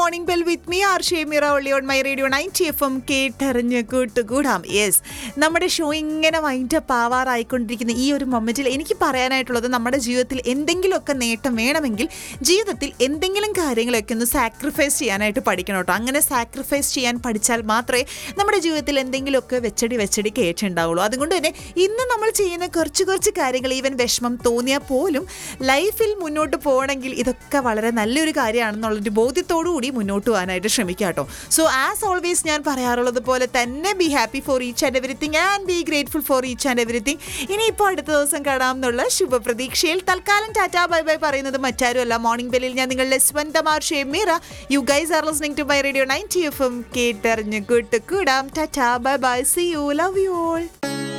morning bell with me R ഷേമിറ ഒള്ളി on my radio ninety F M കേട്ടറിഞ്ഞ് കൂട്ടുകൂടാം യെസ് നമ്മുടെ ഷോ ഇങ്ങനെ വൈൻഡപ്പ് ആവാറായിക്കൊണ്ടിരിക്കുന്ന ഈ ഒരു മൊമെന്റിൽ എനിക്ക് പറയാനായിട്ടുള്ളത് നമ്മുടെ ജീവിതത്തിൽ എന്തെങ്കിലുമൊക്കെ നേട്ടം വേണമെങ്കിൽ ജീവിതത്തിൽ എന്തെങ്കിലും കാര്യങ്ങളൊക്കെ ഒന്ന് സാക്രിഫൈസ് ചെയ്യാനായിട്ട് പഠിക്കണം കേട്ടോ അങ്ങനെ സാക്രിഫൈസ് ചെയ്യാൻ പഠിച്ചാൽ മാത്രമേ നമ്മുടെ ജീവിതത്തിൽ എന്തെങ്കിലുമൊക്കെ വെച്ചടി വെച്ചടി കയറ്റുണ്ടാവുള്ളൂ അതുകൊണ്ട് തന്നെ ഇന്ന് നമ്മൾ ചെയ്യുന്ന കുറച്ച് കുറച്ച് കാര്യങ്ങൾ ഈവൻ വിഷമം തോന്നിയാൽ പോലും ലൈഫിൽ മുന്നോട്ട് പോകണമെങ്കിൽ ഇതൊക്കെ വളരെ നല്ലൊരു കാര്യമാണെന്നുള്ളൊരു ബോധ്യത്തോടു കൂടി മുന്നോട്ട് പോകാനായിട്ട് ശ്രമിക്കുക കേട്ടോ സോ ആസ് ഓൾവേസ് ഞാൻ പറയാറുള്ളത് പോലെ തന്നെ be happy for each and everything and be grateful for each and everything ഇനിയിപ്പോൾ അടുത്ത ദിവസം കാണാം എന്നുള്ള ശുഭപ്രതീക്ഷയിൽ തൽക്കാലം ടാറ്റാ ബൈ ബൈ പറയുന്നത് മറ്റാരുമല്ല മോർണിംഗ് ബെല്ലിൽ ഞാൻ നിങ്ങളുടെ സ്വന്തമാർ Shameera you guys are listening to my radio ninety F M കേട്ടറിഞ്ഞ് കൂട്ട് കൂടാം tata bye bye see you love you all